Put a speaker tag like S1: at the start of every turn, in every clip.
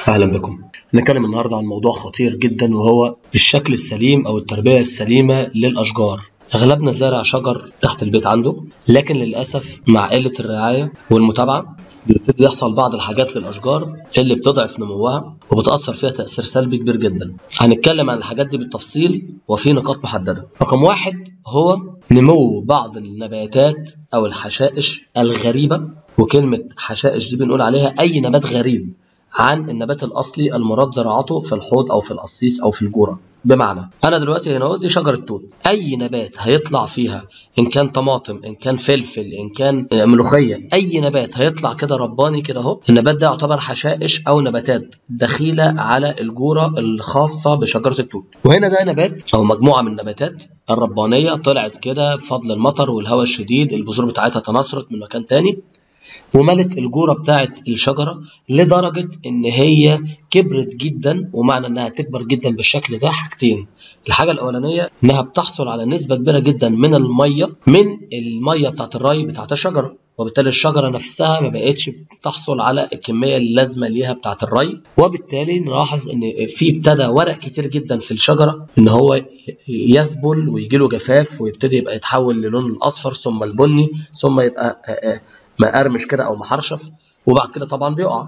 S1: أهلا بكم هنتكلم النهاردة عن موضوع خطير جدا وهو الشكل السليم أو التربية السليمة للأشجار أغلبنا زارع شجر تحت البيت عنده لكن للأسف مع قلة الرعاية والمتابعة بيبتدي يحصل بعض الحاجات للأشجار اللي بتضعف نموها وبتأثر فيها تأثير سلبي كبير جدا هنتكلم عن الحاجات دي بالتفصيل وفي نقاط محددة رقم واحد هو نمو بعض النباتات أو الحشائش الغريبة وكلمة حشائش دي بنقول عليها أي نبات غريب عن النبات الاصلي المراد زراعته في الحوض او في القصيص او في الجوره بمعنى انا دلوقتي هنا دي شجره توت اي نبات هيطلع فيها ان كان طماطم ان كان فلفل ان كان ملوخيه اي نبات هيطلع كده رباني كده اهو النبات ده يعتبر حشائش او نباتات دخيله على الجوره الخاصه بشجره التوت وهنا ده نبات او مجموعه من النباتات الربانيه طلعت كده بفضل المطر والهواء الشديد البذور بتاعتها تناثرت من مكان تاني وملت الجورة بتاعت الشجرة لدرجة إن هي كبرت جدا ومعنى إنها تكبر جدا بالشكل ده حاجتين الحاجة الأولانية إنها بتحصل على نسبة كبيرة جدا من المية من المية بتاعت الري بتاعت الشجرة وبالتالي الشجرة نفسها ما بقتش بتحصل على الكمية اللازمة ليها بتاعت الري وبالتالي نلاحظ إن في ابتدى ورق كتير جدا في الشجرة إن هو يذبل ويجي له جفاف ويبتدي يبقى يتحول للون الأصفر ثم البني ثم يبقى مقرمش كده او محرشف وبعد كده طبعا بيقع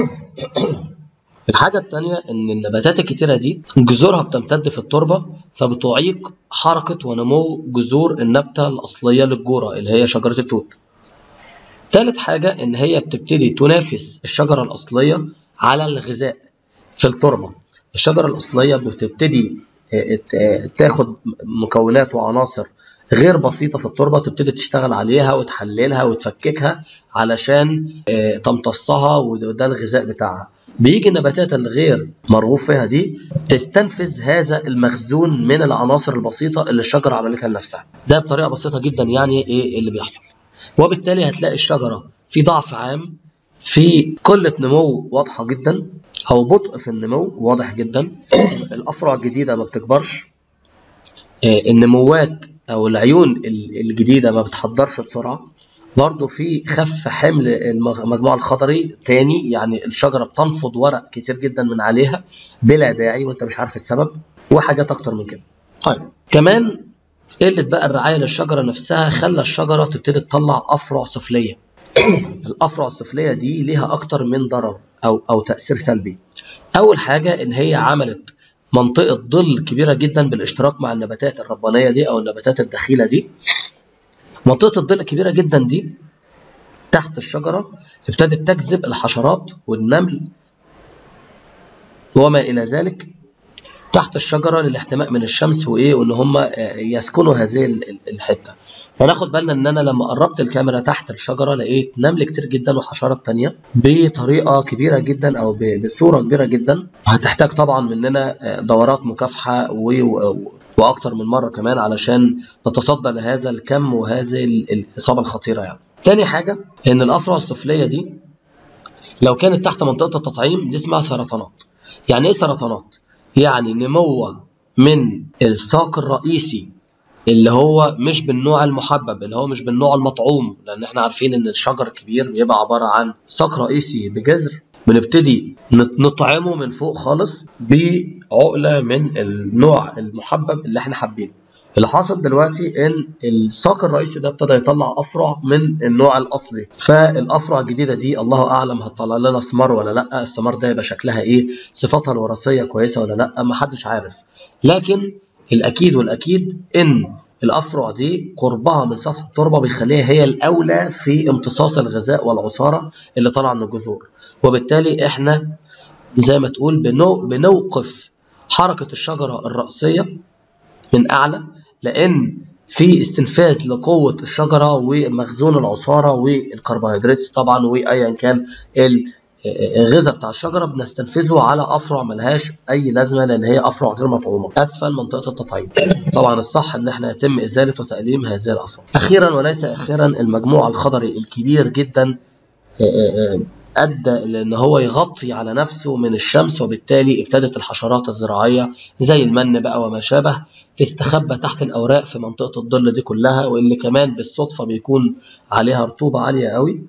S1: الحاجة التانية إن النباتات الكتيرة دي جذورها بتمتد في التربة فبتعيق حركة ونمو جذور النبتة الأصلية للجورة اللي هي شجرة التوت. تالت حاجة إن هي بتبتدي تنافس الشجرة الأصلية على الغذاء في التربة. الشجرة الأصلية بتبتدي تاخد مكونات وعناصر غير بسيطه في التربه تبتدي تشتغل عليها وتحللها وتفككها علشان تمتصها وده الغذاء بتاعها بيجي النباتات الغير مرغوب فيها دي تستنفذ هذا المخزون من العناصر البسيطه اللي الشجره عملتها لنفسها ده بطريقه بسيطه جدا يعني ايه اللي بيحصل وبالتالي هتلاقي الشجره في ضعف عام في قله نمو واضحه جدا او بطء في النمو واضح جدا الافرع الجديده ما بتكبرش النموات او العيون الجديده ما بتحضرش بسرعه برضه في خف حمل المجموع الخضري تاني يعني الشجره بتنفض ورق كتير جدا من عليها بلا داعي وانت مش عارف السبب وحاجات اكتر من كده طيب كمان قله بقى الرعايه للشجره نفسها خلى الشجره تبتدي تطلع افرع سفليه الافرع السفليه دي ليها اكتر من ضرر او او تاثير سلبي اول حاجه ان هي عملت منطقة ظل كبيرة جدا بالاشتراك مع النباتات الربانية دي أو النباتات الدخيلة دي منطقة الظل الكبيرة جدا دي تحت الشجرة ابتدت تجذب الحشرات والنمل وما إلى ذلك تحت الشجرة للاحتماء من الشمس وإيه وإن هم يسكنوا هذه الحتة فناخد بالنا ان انا لما قربت الكاميرا تحت الشجره لقيت نمل كتير جدا وحشرات تانية بطريقه كبيره جدا او بصوره كبيره جدا هتحتاج طبعا مننا دورات مكافحه و واكتر من مره كمان علشان نتصدى لهذا الكم وهذه الاصابه الخطيره يعني. تاني حاجه ان الافرع السفليه دي لو كانت تحت منطقه التطعيم دي اسمها سرطانات. يعني ايه سرطانات؟ يعني نمو من الساق الرئيسي اللي هو مش بالنوع المحبب اللي هو مش بالنوع المطعوم لان احنا عارفين ان الشجر الكبير بيبقى عباره عن ساق رئيسي بجذر بنبتدي نطعمه من فوق خالص بعقله من النوع المحبب اللي احنا حابينه اللي حاصل دلوقتي ان الساق الرئيسي ده ابتدى يطلع افرع من النوع الاصلي فالافرع الجديده دي الله اعلم هتطلع لنا ثمار ولا لا الثمار ده يبقى شكلها ايه صفاتها الوراثيه كويسه ولا لا ما حدش عارف لكن الأكيد والأكيد إن الأفرع دي قربها من سطح التربة بيخليها هي الأولى في امتصاص الغذاء والعصارة اللي طالعة من الجذور وبالتالي إحنا زي ما تقول بنو بنوقف حركة الشجرة الرأسية من أعلى لأن في استنفاذ لقوة الشجرة ومخزون العصارة والكربوهيدرات طبعا وأيا كان الغذاء بتاع الشجره بنستنفذه على افرع ملهاش اي لازمه لان هي افرع غير مطعومه اسفل منطقه التطعيم طبعا الصح ان احنا يتم ازاله وتأليم هذه الافرع اخيرا وليس اخيرا المجموع الخضري الكبير جدا ادى لان هو يغطي على نفسه من الشمس وبالتالي ابتدت الحشرات الزراعيه زي المن بقى وما شابه تستخبى تحت الاوراق في منطقه الظل دي كلها واللي كمان بالصدفه بيكون عليها رطوبه عاليه قوي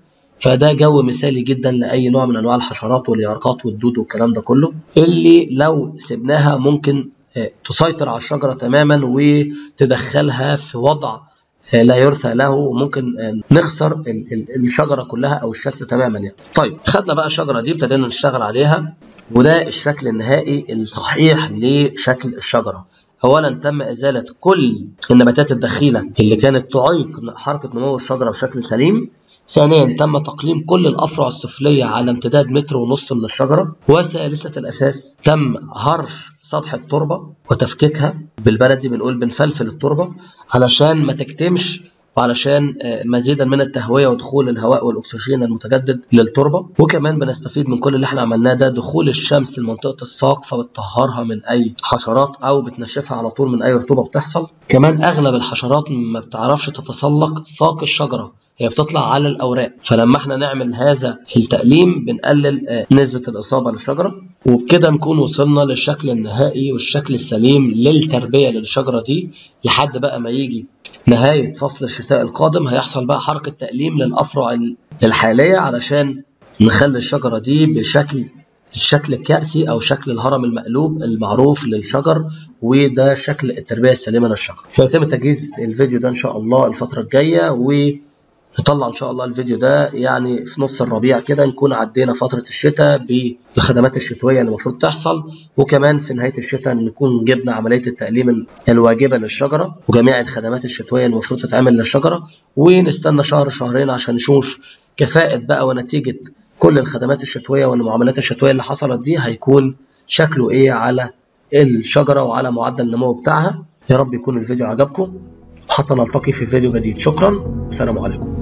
S1: فده جو مثالي جدا لاي نوع من انواع الحشرات واليرقات والدود والكلام ده كله اللي لو سبناها ممكن تسيطر على الشجره تماما وتدخلها في وضع لا يرثى له ممكن نخسر الشجره كلها او الشكل تماما يعني. طيب خدنا بقى الشجره دي ابتدينا نشتغل عليها وده الشكل النهائي الصحيح لشكل الشجره. اولا تم ازاله كل النباتات الدخيله اللي كانت تعيق حركه نمو الشجره بشكل سليم. ثانيا تم تقليم كل الافرع السفليه على امتداد متر ونص من الشجره وثالثه الاساس تم هرش سطح التربه وتفكيكها بالبلدي بنقول بنفلفل التربه علشان ما تكتمش وعلشان مزيدا من التهويه ودخول الهواء والاكسجين المتجدد للتربه وكمان بنستفيد من كل اللي احنا عملناه ده دخول الشمس لمنطقه الساق فبتطهرها من اي حشرات او بتنشفها على طول من اي رطوبه بتحصل كمان اغلب الحشرات ما بتعرفش تتسلق ساق الشجره هي بتطلع على الاوراق فلما احنا نعمل هذا التقليم بنقلل نسبه الاصابه للشجره وبكده نكون وصلنا للشكل النهائي والشكل السليم للتربيه للشجره دي لحد بقى ما يجي نهايه فصل الشتاء القادم هيحصل بقى حركه تقليم للافرع الحاليه علشان نخلي الشجره دي بشكل الشكل الكأسي أو شكل الهرم المقلوب المعروف للشجر وده شكل التربية السليمة للشجر سيتم تجهيز الفيديو ده إن شاء الله الفترة الجاية و نطلع ان شاء الله الفيديو ده يعني في نص الربيع كده نكون عدينا فتره الشتاء بالخدمات الشتويه اللي المفروض تحصل وكمان في نهايه الشتاء نكون جبنا عمليه التقليم الواجبه للشجره وجميع الخدمات الشتويه اللي المفروض تتعمل للشجره ونستنى شهر شهرين عشان نشوف كفاءه بقى ونتيجه كل الخدمات الشتويه والمعاملات الشتويه اللي حصلت دي هيكون شكله ايه على الشجره وعلى معدل النمو بتاعها يا رب يكون الفيديو عجبكم وحتى نلتقي في فيديو جديد شكرا والسلام عليكم